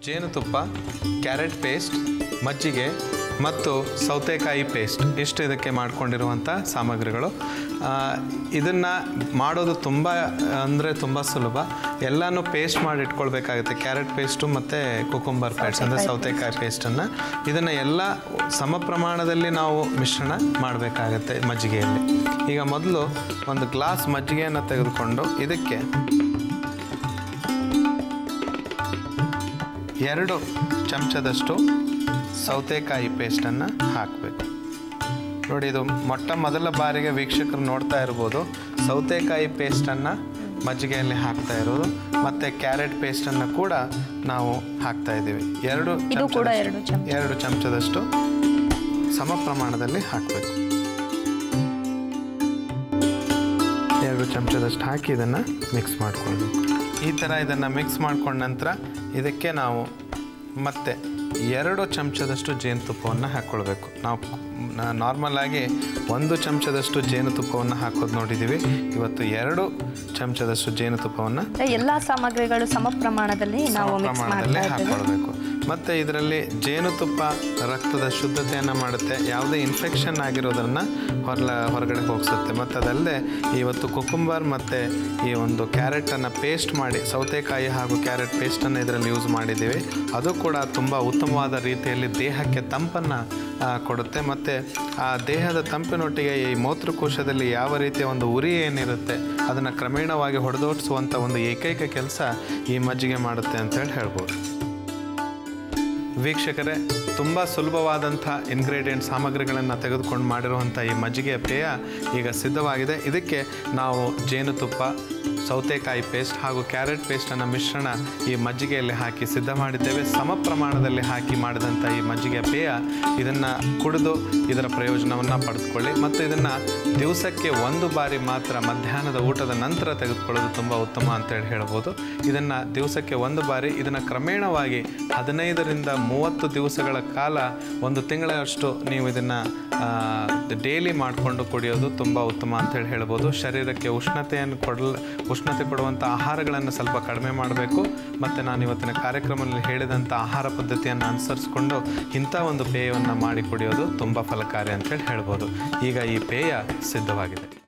ಜೇನುತುಪ್ಪ carrot paste ಮಜ್ಜಿಗೆ ಮತ್ತು ಸೌತೆಕಾಯಿ ಪೇಸ್ಟ್ ಇಷ್ಟು ಇದಕ್ಕೆ ಮಾಡ್ಕೊಂಡಿರುವಂಥ ಸಾಮಗ್ರಿಗಳು ಇದನ್ನು ಮಾಡೋದು ತುಂಬ ಅಂದರೆ ತುಂಬ ಸುಲಭ ಎಲ್ಲನೂ ಪೇಸ್ಟ್ ಮಾಡಿ ಇಟ್ಕೊಳ್ಬೇಕಾಗುತ್ತೆ ಕ್ಯಾರೆಟ್ ಪೇಸ್ಟು ಮತ್ತು ಕುಕುಂಬರ್ ಪೇಸ್ಟ್ ಅಂದರೆ ಸೌತೆಕಾಯಿ ಪೇಸ್ಟನ್ನು ಇದನ್ನು ಎಲ್ಲ ಸಮ ಪ್ರಮಾಣದಲ್ಲಿ ನಾವು ಮಿಶ್ರಣ ಮಾಡಬೇಕಾಗತ್ತೆ ಮಜ್ಜಿಗೆಯಲ್ಲಿ ಈಗ ಮೊದಲು ಒಂದು ಗ್ಲಾಸ್ ಮಜ್ಜಿಗೆಯನ್ನು ತೆಗೆದುಕೊಂಡು ಇದಕ್ಕೆ ಎರಡು ಚಮಚದಷ್ಟು ಸೌತೆಕಾಯಿ ಪೇಸ್ಟನ್ನು ಹಾಕಬೇಕು ನೋಡಿ ಇದು ಮೊಟ್ಟ ಮೊದಲ ಬಾರಿಗೆ ವೀಕ್ಷಕರು ನೋಡ್ತಾ ಇರ್ಬೋದು ಸೌತೆಕಾಯಿ ಪೇಸ್ಟನ್ನು ಮಜ್ಜಿಗೆಯಲ್ಲಿ ಹಾಕ್ತಾ ಇರೋದು ಮತ್ತು ಕ್ಯಾರೆಟ್ ಪೇಸ್ಟನ್ನು ಕೂಡ ನಾವು ಹಾಕ್ತಾ ಇದ್ದೀವಿ ಎರಡು ಇದು ಕೂಡ ಚಮಚದಷ್ಟು- ಎರಡು ಚಮಚ. ಎರಡು ಚಮಚದಷ್ಟು ಸಮ ಪ್ರಮಾಣದಲ್ಲಿ ಹಾಕಬೇಕು ಎರಡು ಚಮಚದಷ್ಟು ಹಾಕಿ ಇದನ್ನು ಮಿಕ್ಸ್ ಮಾಡಿಕೊಳ್ಬೇಕು ಈ ಥರ ಇದನ್ನು ಮಿಕ್ಸ್ ಮಾಡ್ಕೊಂಡ ನಂತರ ಇದಕ್ಕೆ ನಾವು ಮತ್ತೆ ಎರಡು ಚಮಚದಷ್ಟು ಜೇನುತುಪ್ಪವನ್ನು ಹಾಕ್ಕೊಳ್ಬೇಕು ನಾವು ನಾರ್ಮಲ್ ಆಗಿ ಒಂದು ಚಮಚದಷ್ಟು ಜೇನುತುಪ್ಪವನ್ನು ಹಾಕೋದು ನೋಡಿದ್ದೀವಿ ಇವತ್ತು ಎರಡು ಚಮಚದಷ್ಟು ಜೇನುತುಪ್ಪವನ್ನು ಅಂದ್ರೆ ಎಲ್ಲಾ ಸಾಮಗ್ರಿಗಳು ಸಮ ಪ್ರಮಾಣದಲ್ಲಿ ನಾವು ಸಮ ಮಿಕ್ಸ್ ಪ್ರಮಾಣದಲ್ಲಿ ಮಾಡ್ತಾ ಇದ್ದೇವೆ ಹಾಕ್ಕೊಳ್ಬೇಕು ಮತ್ತು ಇದರಲ್ಲಿ ಜೇನುತುಪ್ಪ ರಕ್ತದ ಶುದ್ಧತೆಯನ್ನು ಮಾಡುತ್ತೆ ಯಾವುದೇ ಇನ್ಫೆಕ್ಷನ್ ಆಗಿರೋದನ್ನು ಹೊರಲ ಹೊರಗಡೆ ಹೋಗಿಸುತ್ತೆ ಮತ್ತು ಅದಲ್ಲದೆ ಇವತ್ತು ಕುಕುಂಬರ್ ಮತ್ತು ಈ ಒಂದು ಕ್ಯಾರೆಟನ್ನು ಪೇಸ್ಟ್ ಮಾಡಿ ಸೌತೆಕಾಯಿ ಹಾಗೂ ಕ್ಯಾರೆಟ್ ಪೇಸ್ಟನ್ನು ಇದರಲ್ಲಿ ಯೂಸ್ ಮಾಡಿದ್ದೀವಿ ಅದು ಕೂಡ ತುಂಬ ಉತ್ತಮವಾದ ರೀತಿಯಲ್ಲಿ ದೇಹಕ್ಕೆ ತಂಪನ್ನು ಕೊಡುತ್ತೆ ಮತ್ತು ಆ ದೇಹದ ತಂಪಿನೊಟ್ಟಿಗೆ ಈ ಮೂತ್ರಕೋಶದಲ್ಲಿ ಯಾವ ರೀತಿಯ ಒಂದು ಉರಿ ಏನಿರುತ್ತೆ ಅದನ್ನು ಕ್ರಮೇಣವಾಗಿ ಹೊಡೆದೋಡಿಸುವಂಥ ಒಂದು ಏಕೈಕ ಕೆಲಸ ಈ ಮಜ್ಜಿಗೆ ಮಾಡುತ್ತೆ ಅಂತೇಳಿ ಹೇಳ್ಬೋದು ವೀಕ್ಷಕರೇ ತುಂಬ ಸುಲಭವಾದಂಥ ಇಂಗ್ರೀಡಿಯೆಂಟ್ ಸಾಮಗ್ರಿಗಳನ್ನು ತೆಗೆದುಕೊಂಡು ಮಾಡಿರುವಂಥ ಈ ಮಜ್ಜಿಗೆಯ ಪೇಯ ಈಗ ಸಿದ್ಧವಾಗಿದೆ ಇದಕ್ಕೆ ನಾವು ಜೇನುತುಪ್ಪ ಸೌತೆಕಾಯಿ ಪೇಸ್ಟ್ ಹಾಗೂ ಕ್ಯಾರೆಟ್ ಪೇಸ್ಟನ್ನು ಮಿಶ್ರಣ ಈ ಮಜ್ಜಿಗೆಯಲ್ಲಿ ಹಾಕಿ ಸಿದ್ಧ ಮಾಡಿದ್ದೇವೆ ಸಮ ಪ್ರಮಾಣದಲ್ಲಿ ಹಾಕಿ ಮಾಡಿದಂಥ ಈ ಮಜ್ಜಿಗೆ ಪೇಯ ಇದನ್ನು ಕುಡಿದು ಇದರ ಪ್ರಯೋಜನವನ್ನು ಪಡೆದುಕೊಳ್ಳಿ ಮತ್ತು ಇದನ್ನು ದಿವಸಕ್ಕೆ ಒಂದು ಬಾರಿ ಮಾತ್ರ ಮಧ್ಯಾಹ್ನದ ಊಟದ ನಂತರ ತೆಗೆದುಕೊಳ್ಳೋದು ತುಂಬ ಉತ್ತಮ ಅಂತೇಳಿ ಹೇಳ್ಬೋದು ಇದನ್ನು ದಿವಸಕ್ಕೆ ಒಂದು ಬಾರಿ ಇದನ್ನು ಕ್ರಮೇಣವಾಗಿ ಹದಿನೈದರಿಂದ ಮೂವತ್ತು ದಿವಸಗಳ ಕಾಲ ಒಂದು ತಿಂಗಳಷ್ಟು ನೀವು ಇದನ್ನು ಡೈಲಿ ಮಾಡಿಕೊಂಡು ಕುಡಿಯೋದು ತುಂಬ ಉತ್ತಮ ಅಂತೇಳಿ ಹೇಳ್ಬೋದು ಶರೀರಕ್ಕೆ ಉಷ್ಣತೆಯನ್ನು ಕೊಡಲ್ ಉಷ್ಣತೆ ಕೊಡುವಂಥ ಆಹಾರಗಳನ್ನು ಸ್ವಲ್ಪ ಕಡಿಮೆ ಮಾಡಬೇಕು ಮತ್ತು ನಾನು ಇವತ್ತಿನ ಕಾರ್ಯಕ್ರಮದಲ್ಲಿ ಹೇಳಿದಂಥ ಆಹಾರ ಪದ್ಧತಿಯನ್ನು ಅನುಸರಿಸ್ಕೊಂಡು ಇಂಥ ಒಂದು ಪೇಯವನ್ನು ಮಾಡಿ ಕುಡಿಯೋದು ತುಂಬ ಫಲಕಾರಿ ಅಂತೇಳಿ ಹೇಳ್ಬೋದು ಈಗ ಈ ಪೇಯ ಸಿದ್ಧವಾಗಿದೆ